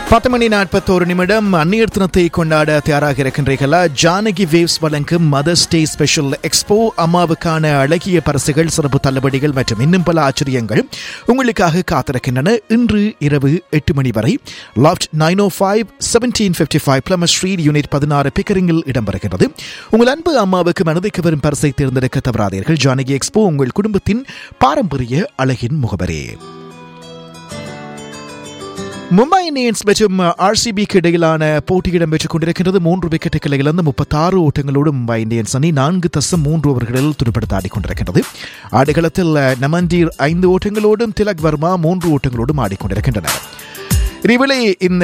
பத்து மணி நாற்பத்தோரு நிமிடம் அந்நியர் தினத்தை கொண்டாட தயாராக இருக்கின்றீர்களா ஜானகி வேவ்ஸ் வழங்கும் மதர்ஸ் டே ஸ்பெஷல் எக்ஸ்போ அம்மாவுக்கான அழகிய பரிசுகள் சிறப்பு தள்ளுபடிகள் மற்றும் இன்னும் பல ஆச்சரியங்கள் உங்களுக்காக காத்திருக்கின்றன இன்று இரவு எட்டு மணி வரை loft nine O five seventeen fifty five Plummer street unit பதினாறு பிக்கரிங்கில் இடம்பெறுகிறது உங்கள் அன்பு அம்மாவுக்கு மனதைக்கு வரும் பரிசை தேர்ந்தெடுக்க தவறாதீர்கள் ஜானகி எக்ஸ்போ உங்கள் குடும்பத்தின் பாரம்பரிய அழகின் முகவரே மும்பை இந்தியன்ஸ் மற்றும் ஆர்சிபிக்கு இடையிலான போட்டி இடம்பெற்றுக் கொண்டிருக்கின்றது மூன்று விக்கெட்டுகளை இழந்து முப்பத்தாறு ஓட்டங்களோடு மும்பை இந்தியன்ஸ் அணி நான்கு தசம் மூன்று ஓவர்களில் துடுப்படுத்த ஆடிக்கொண்டிருக்கின்றது ஆடுகளத்தில் நமந்தீர் ஐந்து ஓட்டங்களோடும் திலக் வர்மா மூன்று ஓட்டங்களோடும் ஆடிக்கொண்டிருக்கின்றனர் இதேவேளை இந்த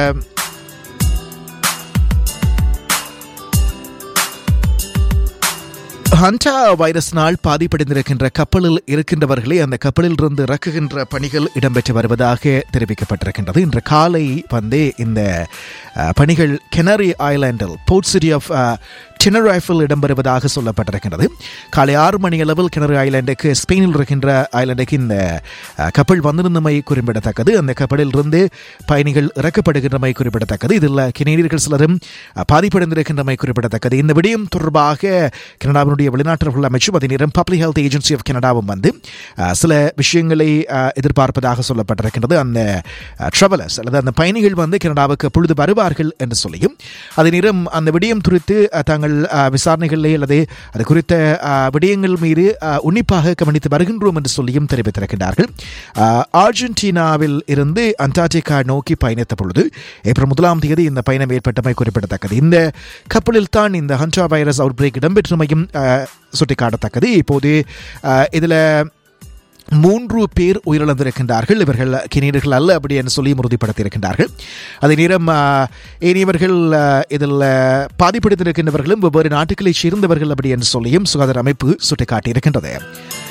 ஹண்டா வைரஸ்னால் பாதிப்படைந்திருக்கின்ற கப்பலில் இருக்கின்றவர்களை அந்த கப்பலில் இருந்து இறக்குகின்ற பணிகள் இடம்பெற்று வருவதாக தெரிவிக்கப்பட்டிருக்கின்றது இன்று காலை வந்து இந்த அஹ், பணிகள் கெனரி ஐலாண்டில் போர்ட் சிட்டி ஆஃப் டெனரைஃபில் இடம்பெறுவதாக சொல்லப்பட்டிருக்கின்றது காலை ஆறு மணி அளவில் கிணறு ஐலாண்டுக்கு ஸ்பெயினில் இருக்கின்ற ஐலாண்டுக்கு இந்த அஹ், கப்பல் வந்திருந்தமை குறிப்பிடத்தக்கது அந்த கப்பலில் இருந்து பயணிகள் இறக்கப்படுகின்றமை குறிப்பிடத்தக்கது இதில் கெனேடியர்கள் சிலரும் அஹ், பாதிப்படைந்திருக்கின்றமை குறிப்பிடத்தக்கது இந்த விடயம் தொடர்பாக கனடாவினுடைய வெளிநாட்டர்கள் அமைச்சும் அதே நேரம் பப்ளிக் ஹெல்த் ஏஜென்சி ஆஃப் கனடாவும் வந்து அஹ், சில விஷயங்களை அஹ், எதிர்பார்ப்பதாக சொல்லப்பட்டிருக்கின்றது அந்த ட்ராவலர்ஸ் அல்லது அந்த பயணிகள் வந்து கனடாவுக்கு பொழுது வருவார்கள் என்று சொல்லியும் அதே நேரம் அந்த விடயம் குறித்து அஹ், தாங்கள் அஹ், விசாரணைகளிலே அல்லது அது குறித்த அஹ், விடயங்கள் மீது அஹ், உன்னிப்பாக கவனித்து வருகின்றோம் என்று சொல்லியும் தெரிவித்திருக்கின்றார்கள் அஹ், அர்ஜென்டினாவில் இருந்து அண்டார்டிகா நோக்கி பயணித்த பொழுது ஏப்ரல் முதலாம் தேதி இந்த பயணம் ஏற்பட்டமை குறிப்பிடத்தக்கது இந்த கப்பலில் தான் இந்த ஹண்டா வைரஸ் அவுட் பிரேக் இடம்பெற்றமையும் அஹ், சுட்டிக்காட்டத்தக்கது இப்போது அஹ், இதில் மூன்று பேர் உயிரிழந்திருக்கின்றார்கள் இவர்கள் கிணீர்கள் அல்ல அப்படி என்று சொல்லி உறுதிப்படுத்தியிருக்கின்றார்கள் அதே நேரம் ஆஹ், ஏனையவர்கள் ஆஹ், இதில் ஆஹ், பாதிப்படைந்திருக்கின்றவர்களும் வெவ்வேறு நாட்டுகளைச் சேர்ந்தவர்கள் அப்படி என்று சொல்லியும் சுகாதார அமைப்பு சுட்டிக்காட்டியிருக்கின்றது